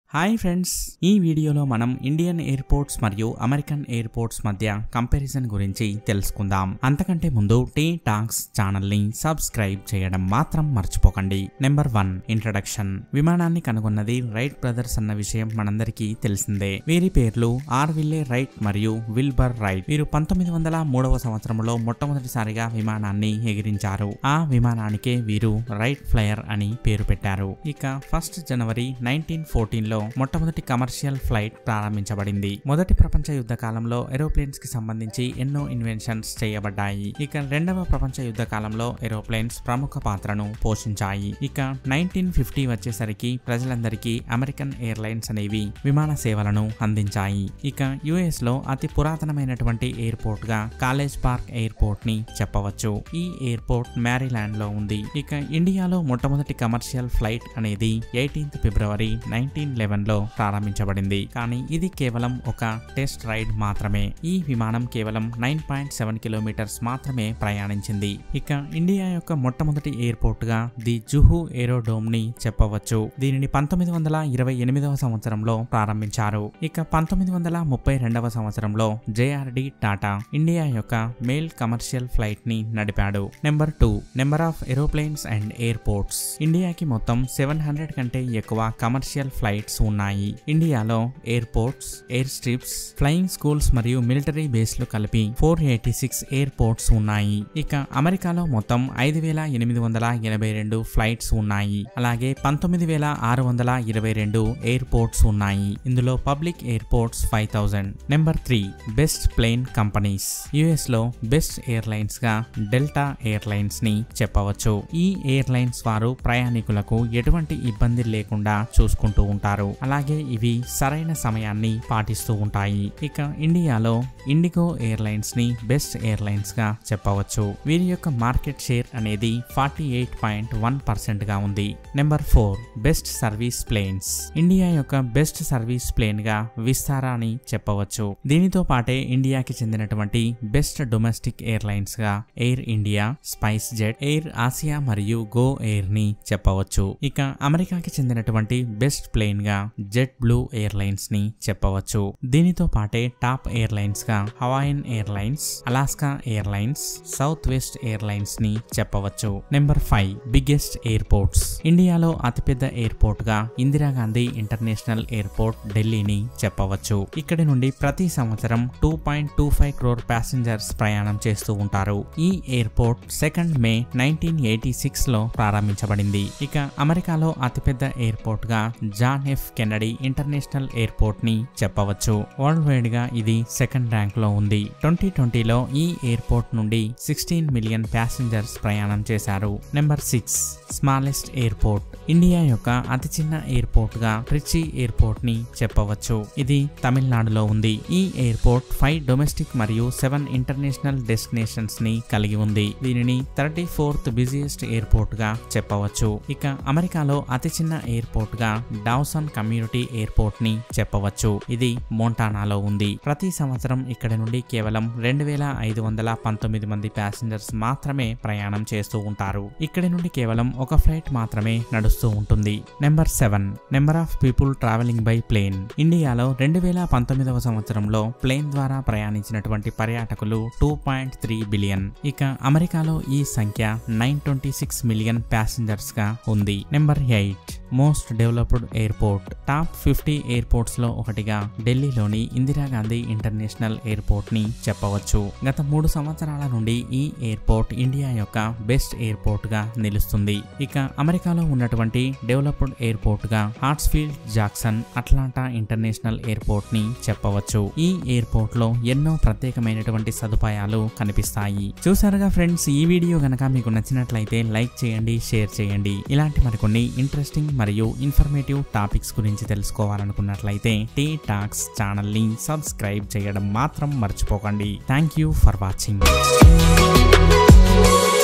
hi friends ఈ వీడియోలో మనం ఇండియన్ ఎయిర్పోర్ట్స్ మరియు అమెరికన్ ఎయిర్పోర్ట్స్ మధ్య కంపారిజన్ గురించి తెలుసుకుందాం అంతకంటే ముందు టీ టాక్స్ ఛానల్ ని సబ్స్క్రైబ్ చేయడం మాత్రం మర్చిపోకండి నెంబర్ వన్ ఇంట్రడక్షన్ విమానాన్ని కనుగొన్నది రైట్ బ్రదర్స్ అన్న విషయం మనందరికీ తెలిసిందే వీరి పేర్లు ఆర్విల్లే రైట్ మరియు విల్బర్ రైట్ వీరు పంతొమ్మిది వందల మూడవ సంవత్సరంలో మొట్టమొదటిసారిగా విమానాన్ని ఎగిరించారు ఆ విమానానికే వీరు రైట్ ఫ్లయర్ అని పేరు పెట్టారు ఇక ఫస్ట్ జనవరి నైన్టీన్ ఫోర్టీన్ లో మొట్టమొదటి కమర్షియల్ ఫ్లైట్ ప్రారంభించబడింది మొదటి ప్రపంచ యుద్ధ కాలంలో ఏరోప్లేన్స్ కి సంబంధించి ఎన్నో ఇన్వెన్షన్స్ చేయబడ్డాయి ఇక రెండవ ప్రపంచ యుద్ధ కాలంలో ఏరోప్లేన్స్ ప్రముఖ పాత్రను పోషించాయి ఇక నైన్టీన్ ఫిఫ్టీ వచ్చేసరికి ప్రజలందరికీ అమెరికన్ ఎయిర్లైన్స్ అనేవి విమాన సేవలను అందించాయి ఇక యుఎస్ లో అతి పురాతనమైనటువంటి ఎయిర్పోర్ట్ గా కాలేజ్ పార్క్ ఎయిర్పోర్ట్ ని చెప్పవచ్చు ఈ ఎయిర్పోర్ట్ మ్యారీలాండ్ లో ఉంది ఇక ఇండియాలో మొట్టమొదటి కమర్షియల్ ఫ్లైట్ అనేది ఎయిటీన్త్ ఫిబ్రవరి నైన్టీన్ లెవెన్ లో ప్రారంభించబడింది కానీ ఇది కేవలం ఒక టెస్ట్ రైడ్ మాత్రమే ఈ విమానం కేవలం నైన్ పాయింట్ సెవెన్ కిలోమీటర్స్ మాత్రమే ప్రయాణించింది ఇక ఇండియా యొక్క మొట్టమొదటి ఎయిర్పోర్ట్ గా ది జుహు ఏరోడోమ్ ని చెప్పవచ్చు దీనిని పంతొమ్మిది వందల ఇరవై ఎనిమిదవ సంవత్సరంలో ప్రారంభించారు ఇక పంతొమ్మిది వందల ముప్పై రెండవ సంవత్సరంలో జేఆర్డి టాటా ఇండియా యొక్క మేల్ కమర్షియల్ ఫ్లైట్ ని నడిపాడు number two number of aeroplanes and airports ఇండియాకి మొత్తం సెవెన్ హండ్రెడ్ కంటే ఎక్కువ కమర్షియల్ ఫ్లైట్స్ ఉన్నాయి ఇండియాలో airports air strips flying schools మరియు మిలిటరీ బేస్లు కలిపి ఫోర్ ఎయిటీ సిక్స్ ఎయిర్పోర్ట్స్ ఉన్నాయి ఇక అమెరికాలో మొత్తం ఐదు వేల ఎనిమిది వందల ఎనభై రెండు ఫ్లైట్స్ ఉన్నాయి అలాగే పంతొమ్మిది వేల ఆరు వందల ఇరవై రెండు ఎయిర్పోర్ట్స్ ఉన్నాయి ఇందులో public airports five thousand number three best plane companies US లో బెస్ట్ ఎయిర్లైన్స్ గా డెల్టా ఎయిర్లైన్స్ ని చెప్పవచ్చు ఈ ఎయిర్లైన్స్ వారు ప్రయాణికులకు ఎటువంటి ఇబ్బంది లేకుండా చూసుకుంటూ ఉంటారు అలాగే ఇవి సరైన సమయాన్ని పాటిస్తూ ఉంటాయి ఇక ఇండియాలో ఇండిగో ఎయిర్లైన్స్ ని బెస్ట్ ఎయిర్లైన్స్ గా చెప్పవచ్చు వీరి యొక్క మార్కెట్ షేర్ అనేది forty eight point one percent గా ఉంది number four best service planes India యొక్క బెస్ట్ సర్వీస్ ప్లేన్ గా విస్తారా అని చెప్పవచ్చు దీనితో పాటే ఇండియాకి చెందినటువంటి బెస్ట్ డొమెస్టిక్ ఎయిర్లైన్స్ గా Air India SpiceJet AirAsia మరియు గో ఎయిర్ ని చెప్పవచ్చు ఇక అమెరికాకి చెందినటువంటి బెస్ట్ ప్లేన్ గా జెట్ బ్లూ ఎయిర్లైన్స్ ని చెప్పవచ్చు దీనితో పాటే టాప్ ఎయిర్లైన్స్ గా Hawaiian airlines Alaska airlines Southwest airlines ని చెప్పవచ్చు నెంబర్ ఫైవ్ బిగ్గెస్ట్ ఎయిర్పోర్ట్స్ ఇండియాలో అతిపెద్ద ఎయిర్పోర్ట్ గా ఇందిరాగాంధీ ఇంటర్నేషనల్ ఎయిర్పోర్ట్ ఢిల్లీని చెప్పవచ్చు ఇక్కడి నుండి ప్రతి సంవత్సరం two point two five crore passengers ప్రయాణం చేస్తూ ఉంటారు ఈ airport second May nineteen eighty six లో ప్రారంభించబడింది ఇక అమెరికాలో అతిపెద్ద ఎయిర్పోర్ట్ గా John F Kennedy international airport ని చెప్పవచ్చు వరల్డ్ వైడ్ గా ఇది సెకండ్ ర్యాంక్ లో ఉంది ట్వంటీ ట్వంటీలో ఈ ఎయిర్పోర్ట్ నుండి సిక్స్టీన్ మిలియన్ ప్యాసింజర్స్ ప్రయాణం చేశారు number six smallest airport India యొక్క అతి చిన్న ఎయిర్పోర్ట్ గా ట్రిచి ఎయిర్పోర్ట్ ని చెప్పవచ్చు ఇది తమిళనాడులో ఉంది ఈ ఎయిర్పోర్ట్ ఫైవ్ డొమెస్టిక్ మరియు సెవెన్ ఇంటర్నేషనల్ డెస్టినేషన్స్ ని కలిగి ఉంది దీనిని థర్టీ ఫోర్త్ బిజియెస్ట్ ఎయిర్పోర్ట్ గా చెప్పవచ్చు ఇక అమెరికాలో అతి చిన్న ఎయిర్పోర్ట్ గా డావ్సన్ కమ్యూనిటీ ఎయిర్పోర్ట్ ని చెప్పవచ్చు ఇది మోంటానాలో ఉంది ప్రతి సంవత్సరం ఇక్కడ నుండి కేవలం రెండు వేల ఐదు వందల పంతొమ్మిది మంది ప్యాసింజర్స్ మాత్రమే ప్రయాణం చేస్తూ ఉంటారు ఇక్కడి నుండి కేవలం ఒక ఫ్లైట్ మాత్రమే నడుస్తూ ఉంటుంది number seven number of people travelling by plane ఇండియాలో రెండు వేల పంతొమ్మిదవ సంవత్సరంలో ప్లేన్ ద్వారా ప్రయాణించినటువంటి పర్యాటకులు టూ పాయింట్ త్రీ బిలియన్ ఇక అమెరికాలో ఈ సంఖ్య nine twenty six million passengers గా ఉంది number eight most developed airport top fifty airports లో ఒకటిగా ఢిల్లీలోని ఇందిరాగాంధీ ఇంటర్నేషనల్ ఎయిర్పోర్ట్ ని చెప్పవచ్చు గత మూడు సంవత్సరాల నుండి ఈ ఎయిర్పోర్ట్ ఇండియా యొక్క బెస్ట్ ఎయిర్పోర్ట్ గా నిలుస్తుంది ఇక అమెరికాలో ఉన్నటువంటి డెవలప్డ్ ఎయిర్పోర్ట్ గా Hartsfield Jackson Atlanta international airport ని చెప్పవచ్చు ఈ ఎయిర్పోర్ట్ లో ఎన్నో ప్రత్యేకమైనటువంటి సదుపాయాలు కనిపిస్తాయి చూసారుగా ఫ్రెండ్స్ ఈ వీడియో గనక మీకు నచ్చినట్లయితే లైక్ చేయండి షేర్ చేయండి ఇలాంటి మరికొన్ని ఇంట్రెస్టింగ్ మరియు ఇన్ఫర్మేటివ్ టాపిక్స్ గురించి తెలుసుకోవాలనుకున్నట్లయితే టీ టాక్స్ ఛానల్ ని సబ్స్క్రైబ్ చేయడం మాత్రం మర్చిపోకండి థ్యాంక్ యూ ఫర్ వాచింగ్